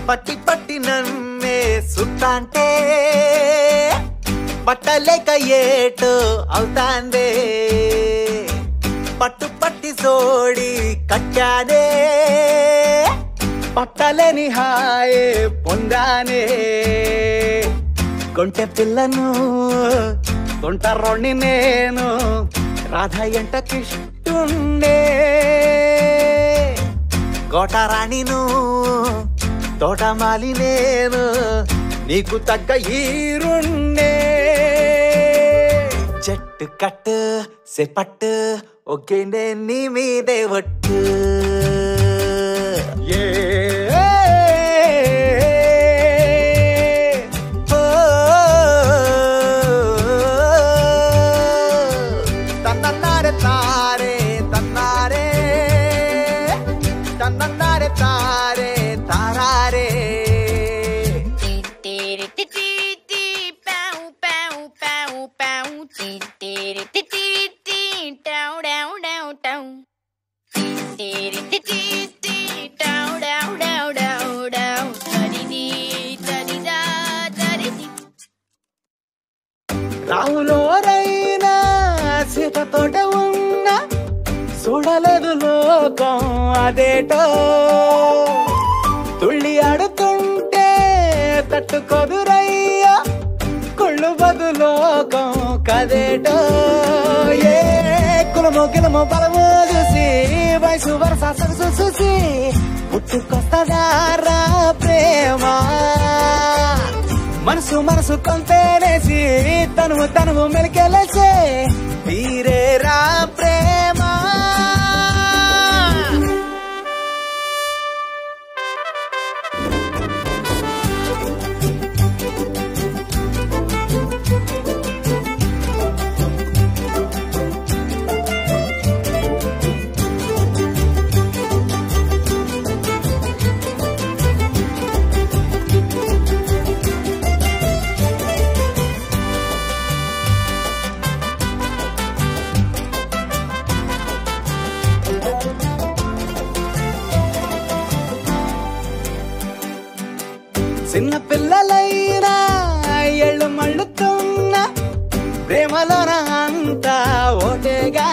పట్టి పట్టి నన్నే సుత్తాంటే పట్టలేక ఏటో అవుతాందే పట్టు పట్టి సోడి కట్టానే పట్టలేని హాయే పొందానే కొంటె పిల్లను తొంటరోణ్ణి నేను రాధ ఎంట కిష్టుండే కోటరాణిను తోటమాలి నేను నీకు తగ్గ ఈరుండే చెట్టు కట్టు సెపట్టు ఒకే నీ మీదే ఒట్టు ఏ ఓ, తన్నన్నారే తారే తన్నారే తన్నన్నారే తారే తారారే రాములోరైనా సీతతోట ఉన్న చూడలేదు లోకం అదేటో తుళ్ళి ఆడుతుంటే తట్టుకొదురయ్యా కుళ్ళు బదులోకం కదేటో ఏ కులమో గిలమో బలమో చూసి వయసు వరస సరసు చూసి పుట్టుకొస్తదారా ప్రేమ మనసు మనసు కొంతేనేసి తనువు తనువు మెలికెలేసే తీరేరా ప్రేమ చిన్న పిల్లలైనా ఎళ్ళు మళ్ళుతున్న ప్రేమలోన అంతా ఓటేగా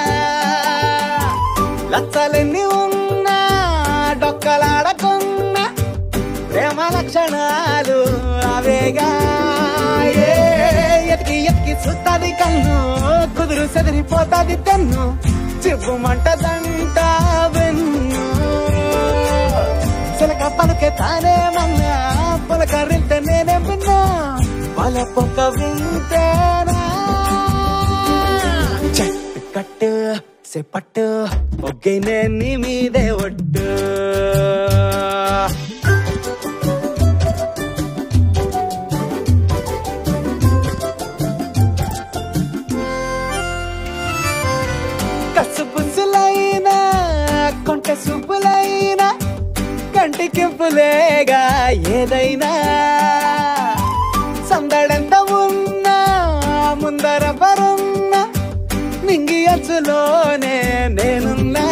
లచ్చలెన్ని ఉన్నా డొక్కలాడకున్నా ప్రేమ లక్షణాలు అవేగా ఏ ఎతికి ఎతికి సుత్తది కన్ను కుదురు సెదిరిపోతాది తెన్ను చివ్వుమంటదంట వెన్ను చిలక పలుకే తానే మన్నా పలకరింటే నేనే విన్నా వాళ్ళ పొక్క వింటేనా చెట్టు కట్టు సెపట్టు ఒగ్గైనే నీ మీదే ఒట్టు కసుపుసులైనా కొంట సుబ్బులైనా కంటికింపులేగా ఏదైనా సందడంత ఉన్నా ముందర పరున్నా నింగి అచ్చులోనే నేనున్నా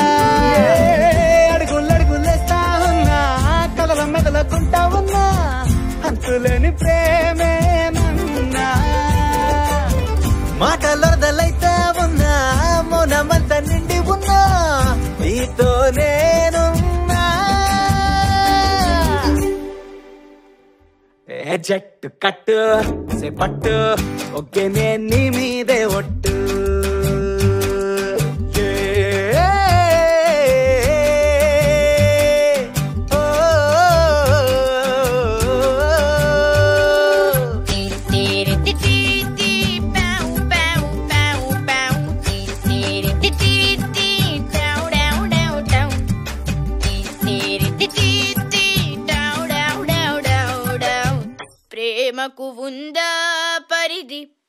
అడుగులు అడుగులేస్తా ఉన్నా కలల మెదలకుంటా ఉన్నా అంతులేని ప్రేమే నన్నా మాటలొరదలైతే ఉన్నా మౌనమంతా నిండి ఉన్నా నీతో నేనున్నా ఏ జట్టు కట్టు సేపట్టు ఒకే నేను నీ మీదే ఒట్టు ఏ, ఓ, ప్రేమకు ఉందా పరిధి